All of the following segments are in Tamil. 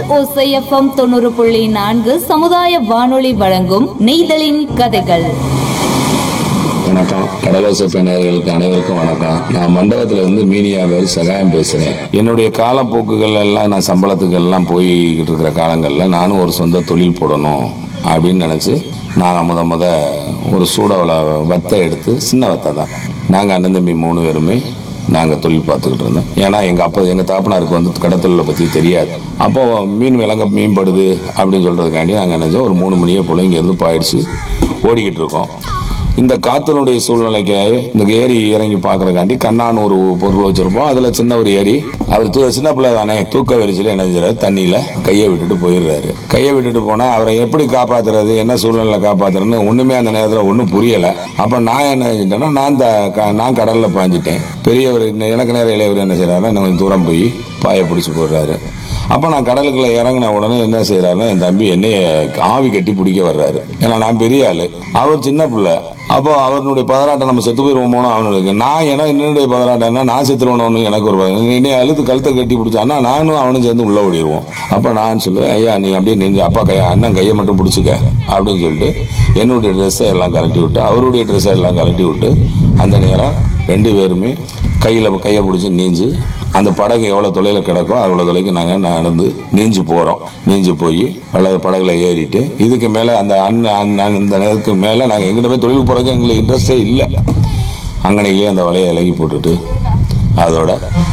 ஓசைஎஃப்எம் தொண்ணூறு புள்ளி நான்கு சமுதாய வானொலி வழங்கும் நெய்தலின் கதைகள் வணக்கம் கடலோசை நேயர்களுக்கு அனைவருக்கும் வணக்கம் நான் மண்டபத்துல இருந்து மீனியா வேறு சகாயம் பேசுறேன் என்னுடைய காலப்போக்குகள் எல்லாம் நான் சம்பளத்துக்கு எல்லாம் போய்கிட்டு இருக்கிற காலங்கள்ல நானும் ஒரு சொந்த தொழில் போடணும் அப்படின்னு நினைச்சு நாங்கள் முத முத ஒரு சூடாவில் வத்தை எடுத்து சின்ன வத்தை தான் நாங்கள் அண்ணன் தம்பி மூணு பேருமே நாங்கள் தொழில் பார்த்துக்கிட்டு இருந்தோம் ஏன்னா எங்கள் அப்பா எங்கள் தாப்பனாருக்கு வந்து கடத்தொழிலை பற்றி தெரியாது அப்போ மீன் விலங்க மீன்படுது அப்படின்னு சொல்கிறதுக்காண்டி நாங்கள் நினைச்சோம் ஒரு மூணு மணியே போல இங்கேருந்து பாயிடுச்சு ஓடிக்கிட்டு இருக்கோம் இந்த காத்தினுடைய சூழ்நிலைக்கு இந்த ஏரி இறங்கி பார்க்கறதுக்காண்டி கண்ணான்னு ஒரு பொருள் வச்சிருப்போம் அதுல சின்ன ஒரு ஏரி அவர் தூ சின்ன பிள்ளை தானே தூக்க வெறிச்சில என்ன செய்யறாரு தண்ணியில கையை விட்டுட்டு போயிடுறாரு கையை விட்டுட்டு போனா அவரை எப்படி காப்பாத்துறது என்ன சூழ்நிலை காப்பாத்துறதுன்னு ஒண்ணுமே அந்த நேரத்துல ஒண்ணும் புரியல அப்ப நான் என்ன செஞ்சிட்டேன்னா நான் த- க- நான் கடல்ல பாஞ்சிட்டேன் பெரியவர் இன்னும் எனக்கு நேரம் இளையவர் என்ன செய்யறாரு இன்னும் கொஞ்சம் தூரம் போய் பாயை பிடிச்சி போடுறாரு அப்போ நான் கடலுக்குள்ள இறங்கின உடனே என்ன செய்யறாருன்னா என் தம்பி என்னைய ஆவி கட்டி பிடிக்க வர்றாரு ஏன்னா நான் பெரிய ஆளு அவர் சின்ன பிள்ளை அப்போ அவனுடைய பதராட்டம் நம்ம செத்து போயிருவோமோனோ அவனுக்கு நான் ஏன்னா என்னுடைய பதராட்டம் என்ன நான் செத்துருவணும்னு எனக்கு ஒரு பதறாட்டம். என்னைய அழுத்து கழுத்தை கட்டி பிடிச்சான்னா நானும் அவனும் சேர்ந்து உள்ள ஓடிடுவோம் அப்போ நான் சொல்லுவேன் ஐயா நீ அப்படியே நெஞ்சு அப்பா கையா அண்ணன் கையை மட்டும் பிடிச்சிக்க அப்படின்னு சொல்லிட்டு என்னுடைய ட்ரெஸ்ஸை எல்லாம் கலட்டி விட்டு அவருடைய ட்ரெஸ்ஸை எல்லாம் கலட்டி விட்டு அந்த நேரம் ரெண்டு பேருமே கையில் கையை பிடிச்சி நீஞ்சு அந்த படகு எவ்வளோ தொலைவில் கிடக்கோ அவ்வளோ தொலைக்கு நாங்கள் நடந்து நீஞ்சு போகிறோம் நீஞ்சு போய் படகு படகுல ஏறிட்டு இதுக்கு மேலே அந்த அண்ணன் அண்ணன் இந்த நேரத்துக்கு மேலே நாங்கள் எங்கிட்ட போய் தொழில் போகிறதுக்கு எங்களுக்கு இன்ட்ரெஸ்டே இல்லை அங்கனையிலேயே அந்த வலையை இலகி போட்டுட்டு அதோட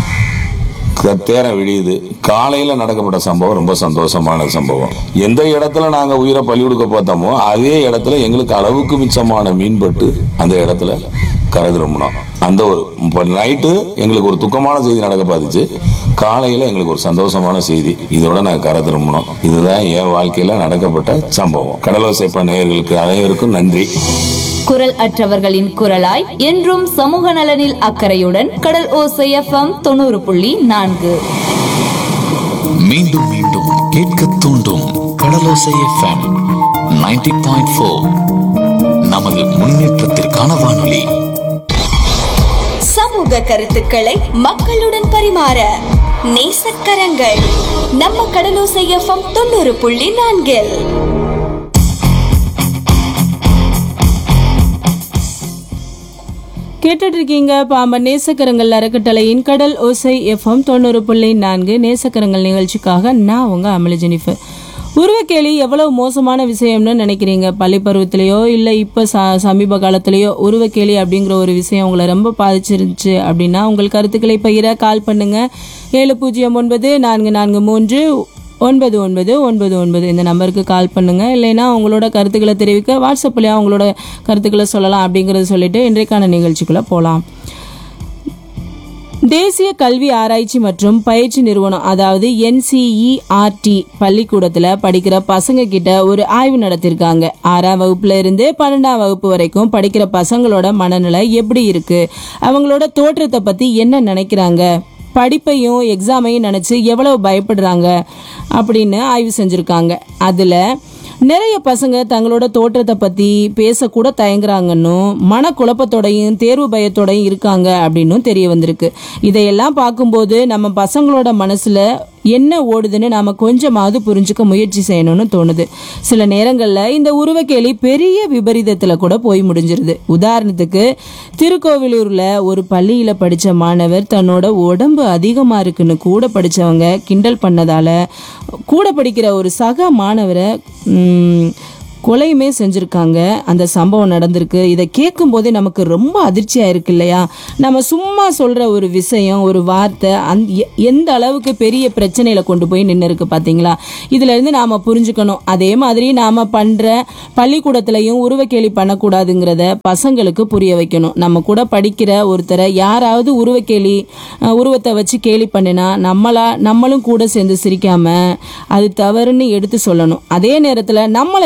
க- தேரம் விடியுது காலையில நடக்கப்பட்ட சம்பவம் ரொம்ப சந்தோஷமான சம்பவம் எந்த இடத்துல நாங்க உயிரை பலி கொடுக்க பார்த்தோமோ அதே இடத்துல எங்களுக்கு அளவுக்கு மிச்சமான மீன்பட்டு அந்த இடத்துல கரை திரும்பினோம் அந்த ஒரு இப்போ நைட்டு எங்களுக்கு ஒரு துக்கமான செய்தி நடக்க பார்த்துச்சு காலையில எங்களுக்கு ஒரு சந்தோஷமான செய்தி இதோட நாங்க கரை திரும்பினோம் இதுதான் என் வாழ்க்கையில நடக்கப்பட்ட சம்பவம் கடலோசைப்ப நேயர்களுக்கு அனைவருக்கும் நன்றி குரல் அற்றவர்களின் குரலாய் என்றும் சமூக நலனில் அக்கறையுடன் கடல் ஓசைஎஃப்எம் தொண்ணூறு புள்ளி நான்கு மீண்டும் மீண்டும் கேட்க தூண்டும் கடலோசை எஃப்எம் 90.4 பாயிண்ட் ஃபோர் நமது முன்னேற்றத்திற்கான வானொலி சமூக கருத்துக்களை மக்களுடன் பரிமாற நேசக்கரங்கள் நம்ம கடலோசை எஃப்எம் தொண்ணூறு புள்ளி நான்கில் கேட்டுட்டு இருக்கீங்க பாம்பன் நேசக்கரங்கள் அறக்கட்டளையின் கடல் ஓசை எஃப்எம் தொண்ணூறு புள்ளி நான்கு நேசக்கரங்கள் நிகழ்ச்சிக்காக நான் உங்க அமளி ஜெனிஃபர் உருவக்கேலி எவ்வளவு மோசமான விஷயம்னு நினைக்கிறீங்க பள்ளி பருவத்திலேயோ இல்லை இப்போ ச சமீப காலத்திலேயோ உருவக்கேலி அப்படிங்கிற ஒரு விஷயம் உங்களை ரொம்ப பாதிச்சிருந்துச்சு அப்படின்னா உங்கள் கருத்துக்களை பகிர கால் பண்ணுங்க ஏழு பூஜ்ஜியம் ஒன்பது நான்கு நான்கு மூன்று ஒன்பது ஒன்பது ஒன்பது ஒன்பது இந்த நம்பருக்கு கால் பண்ணுங்க இல்லைன்னா உங்களோட கருத்துக்களை தெரிவிக்க வாட்ஸ்அப்லயா உங்களோட கருத்துக்களை சொல்லலாம் அப்படிங்கறத சொல்லிட்டு இன்றைக்கான நிகழ்ச்சிக்குள்ள போலாம் தேசிய கல்வி ஆராய்ச்சி மற்றும் பயிற்சி நிறுவனம் அதாவது என்சிஇஆர்டி பள்ளிக்கூடத்துல படிக்கிற பசங்க கிட்ட ஒரு ஆய்வு நடத்திருக்காங்க ஆறாம் வகுப்புல இருந்து பன்னெண்டாம் வகுப்பு வரைக்கும் படிக்கிற பசங்களோட மனநிலை எப்படி இருக்கு அவங்களோட தோற்றத்தை பத்தி என்ன நினைக்கிறாங்க படிப்பையும் எக்ஸாமையும் நினைச்சு எவ்வளவு பயப்படுறாங்க அப்படின்னு ஆய்வு செஞ்சிருக்காங்க அதுல நிறைய பசங்க தங்களோட தோற்றத்தை பத்தி பேசக்கூட தயங்குறாங்கன்னும் மனக்குழப்பத்தோடையும் தேர்வு பயத்தோடையும் இருக்காங்க அப்படின்னும் தெரிய வந்திருக்கு இதையெல்லாம் பார்க்கும்போது நம்ம பசங்களோட மனசுல என்ன ஓடுதுன்னு நாம கொஞ்சமாவது புரிஞ்சுக்க முயற்சி செய்யணும்னு தோணுது சில நேரங்கள்ல இந்த உருவக்கேலி பெரிய விபரீதத்துல கூட போய் முடிஞ்சிருது உதாரணத்துக்கு திருக்கோவிலூர்ல ஒரு பள்ளியில படிச்ச மாணவர் தன்னோட உடம்பு அதிகமா இருக்குன்னு கூட படிச்சவங்க கிண்டல் பண்ணதால கூட படிக்கிற ஒரு சக மாணவரை ம், கொலையுமே செஞ்சுருக்காங்க அந்த சம்பவம் நடந்திருக்கு இதை கேட்கும் போதே நமக்கு ரொம்ப அதிர்ச்சியாக இருக்கு இல்லையா நம்ம சும்மா சொல்கிற ஒரு விஷயம் ஒரு வார்த்தை அந் எ- எந்த அளவுக்கு பெரிய பிரச்சனையில கொண்டு போய் நின்று இருக்கு பார்த்தீங்களா இதுலேருந்து நாம் புரிஞ்சுக்கணும் அதே மாதிரி நாம் பண்ணுற பள்ளிக்கூடத்துலையும் உருவக்கேலி பண்ணக்கூடாதுங்கிறத பசங்களுக்கு புரிய வைக்கணும் நம்ம கூட படிக்கிற ஒருத்தரை யாராவது உருவக்கேலி அஹ், உருவத்தை வச்சு கேலி பண்ணினா நம்மளா நம்மளும் கூட சேர்ந்து சிரிக்காம அது தவறுன்னு எடுத்து சொல்லணும் அதே நேரத்தில் நம்மளை யாராவது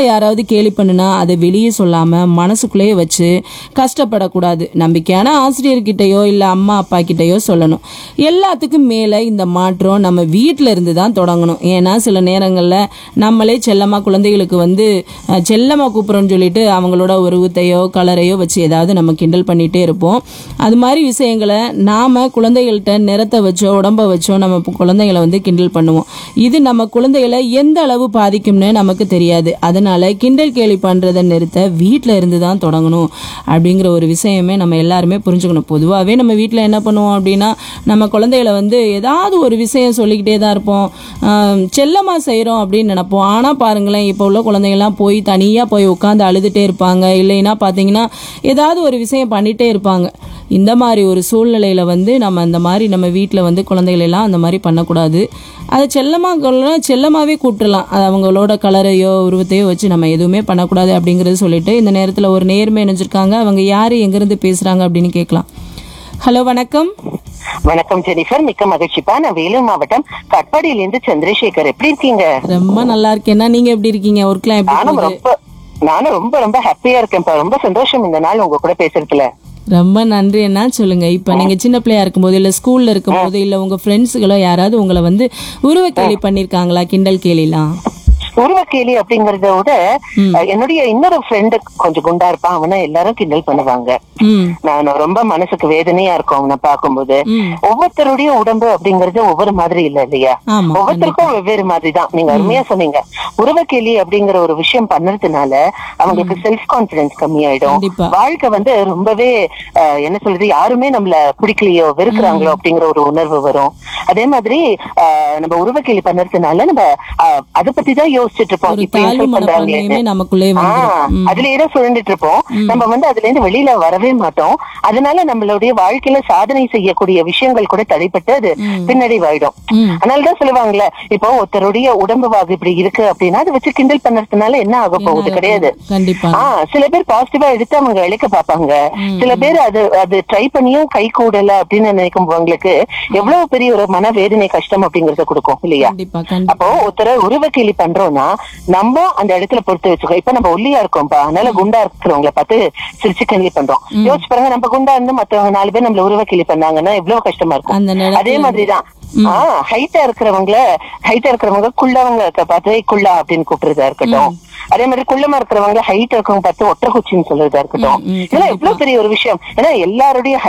கேலி பண்ணுனா அதை வெளியே சொல்லாம மனசுக்குள்ளேயே வச்சு கஷ்டப்படக்கூடாது நம்பிக்கையான ஆசிரியர்கிட்டயோ இல்ல அம்மா அப்பா கிட்டயோ சொல்லணும் எல்லாத்துக்கும் மேல இந்த மாற்றம் நம்ம வீட்ல இருந்து தான் தொடங்கணும் ஏன்னா சில நேரங்கள்ல நம்மளே செல்லமா குழந்தைகளுக்கு வந்து அஹ், செல்லமா கூப்பிடுறோம்னு சொல்லிட்டு அவங்களோட உருவத்தையோ கலரையோ வச்சு ஏதாவது நம்ம கிண்டல் பண்ணிட்டே இருப்போம் அது மாதிரி விஷயங்களை நாம குழந்தைகள்கிட்ட நிறத்தை வச்சோ உடம்ப வச்சோ நம்ம பு- குழந்தைகளை வந்து கிண்டல் பண்ணுவோம் இது நம்ம குழந்தைகளை எந்த அளவு பாதிக்கும்னு நமக்கு தெரியாது அதனால கிண்டல் கேலி பண்றதை நிறுத்த வீட்ல இருந்து தான் தொடங்கணும் அப்படிங்கிற ஒரு விஷயமே நம்ம எல்லாருமே புரிஞ்சுக்கணும் பொதுவாகவே நம்ம வீட்டில் என்ன பண்ணுவோம் அப்படின்னா நம்ம குழந்தைகளை வந்து ஏதாவது ஒரு விஷயம் சொல்லிக்கிட்டே தான் இருப்போம் ஆம், செல்லமா செய்கிறோம் அப்படின்னு நினைப்போம் ஆனால் பாருங்களேன் இப்போ உள்ள குழந்தைங்கள்லாம் போய் தனியாக போய் உட்காந்து அழுதுகிட்டே இருப்பாங்க இல்லைன்னா பார்த்தீங்கன்னா ஏதாவது ஒரு விஷயம் பண்ணிகிட்டே இருப்பாங்க இந்த மாதிரி ஒரு சூழ்நிலையில் வந்து நம்ம அந்த மாதிரி நம்ம வீட்டில் வந்து குழந்தைகளை எல்லாம் அந்த மாதிரி பண்ணக்கூடாது அதை செல்லமாக செல்லமாகவே கூப்பிட்டுலாம் அது அவங்களோட கலரையோ உருவத்தையோ வச்சு நம்ம எதுவுமே பண்ணக்கூடாது அப்படிங்கிறது சொல்லிட்டு இந்த நேரத்தில் ஒரு நேர்மை நினைச்சிருக்காங்க அவங்க யார் எங்கேருந்து பேசுகிறாங்க அப்படின்னு கேட்கலாம் ஹலோ வணக்கம் வணக்கம் ஜெனிஃபர் மிக்க மகிழ்ச்சிப்பா நான் வேலூர் மாவட்டம் கட்பாடியிலிருந்து சந்திரசேகர் எப்படி இருக்கீங்க ரொம்ப நல்லா இருக்கேன்னா நீங்கள் எப்படி இருக்கீங்க ஒர்க்லாம் எப்படி நானும் போகுது ரொம்ப நானும் ரொம்ப ரொம்ப ஹாப்பியா இருக்கேன்ப்பா ரொம்ப சந்தோஷம் இந்த நாள் உங்க கூட பேசுறதுல ரொம்ப நன்றி என்ன சொல்லுங்க இப்ப நீங்க சின்ன பிள்ளையா இருக்கும்போது இல்ல ஸ்கூல்ல இருக்கும்போது இல்ல உங்க ஃப்ரெண்ட்ஸுகளோ யாராவது உங்களை வந்து உருவ கேலி பண்ணிருக்காங்களா கிண்டல் கேலிலாம் உருவக்கேலி அப்படிங்கறத விட அஹ், என்னுடைய இன்னொரு ஃப்ரெண்டு கொஞ்சம் குண்டா இருப்பான் அவனை எல்லாரும் கிண்டல் பண்ணுவாங்க ம் நான் ரொம்ப மனசுக்கு வேதனையா இருக்கும் அவனை பார்க்கும்போது ஒவ்வொருத்தருடைய உடம்பு அப்படிங்கறது ஒவ்வொரு மாதிரி இல்ல இல்லையா ஆமா, ஒவ்வொருத்தருக்கும் வெவ்வேறு மாதிரி தான் நீங்க அருமையா சொன்னீங்க உருவக்கேலி அப்படிங்கிற ஒரு விஷயம் பண்ணறதுனால அவங்களுக்கு செல்ஃப் கான்பிடன்ஸ் கம்மியாயிடும் கண்டிப்பா. வாழ்க்கை வந்து ரொம்பவே அஹ், என்ன சொல்றது யாருமே நம்மள பிடிக்கலையோ வெறுக்கிறாங்களோ அப்படிங்கிற ஒரு உணர்வு வரும் அதே மாதிரி அஹ், நம்ம உருவக்கேலி பண்ணறதுனால நம்ம அஹ், அதை பத்தி தான் யோசிச்சுட்டு இருப்போம் ஒரு இப்படி தாழ்வு insult மனப்பான்மையுமே பண்றாங்களேன்னு. நமக்குள்ளே ஆ, வந்துடும் அதுலயே தான் சுழண்டுட்டு இருப்போம் நம்ம வந்து அதுல இருந்து வெளியில வரவே மாட்டோம் அதனால நம்மளுடைய வாழ்க்கையில சாதனை செய்யக்கூடிய விஷயங்கள் கூட தடைப்பட்டு அது பின்னடைவாயிடும் அதனாலதான் சொல்லுவாங்கல்ல இப்போ ஒருத்தருடைய உடம்பு வாகு இப்படி இருக்கு அப்படின்னா அதை வச்சு கிண்டல் பண்ணறதுனால என்ன ஆக போகுது கிடையாது கண்டிப்பா ஆ சில பேர் பாசிட்டிவா எடுத்து அவங்க இழைக்க பார்ப்பாங்க சில பேர் அது அது ட்ரை பண்ணியும் கை கூடல அப்படின்னு நினைக்கும் அவங்களுக்கு எவ்வளவு பெரிய ஒரு மன வேதனை கஷ்டம் அப்படிங்கறத கொடுக்கும் இல்லையா கண்டிப்பா கண்டிப்பா அப்போ ஒருத்தர உருவக்கேலி பண்றோம்னா நம்ம அந்த இடத்துல பொறுத்து வச்சுக்கோ இப்ப நம்ம ஒல்லியா இருக்கோம்ப்பா அதனால குண்டா இருக்கிறவங்கள பார்த்து சிரிச்சு கேலி பண்றோம் யோசிச்சு பாருங்க நம்ம குண்டா இருந்து மத்தவங்க நாலு பேர் நம்மள உருவக்கேலி பண்ணாங்கன்னா எவ்வளவு கஷ்டமா இருக்கும் அந்த நேரத்துல அதே மாதிரிதான் ஆஹ் ஹைட்டா இருக்கிறவங்கள ஹைட்டா இருக்கிறவங்க குள்ளவங்க பார்த்து குள்ளா அப்படின்னு கூப்பிடுறதா இருக்கட்டும் அதே மாதிரி குள்ளமா இருக்கிறவங்க ஹைட் இருக்கவங்க பார்த்து ஒற்றை குச்சின்னு சொல்றதா இருக்கட்டும் இதெல்லாம் எவ்வளவு பெரிய ஒரு விஷயம் ஏன்னா எல்லாருடைய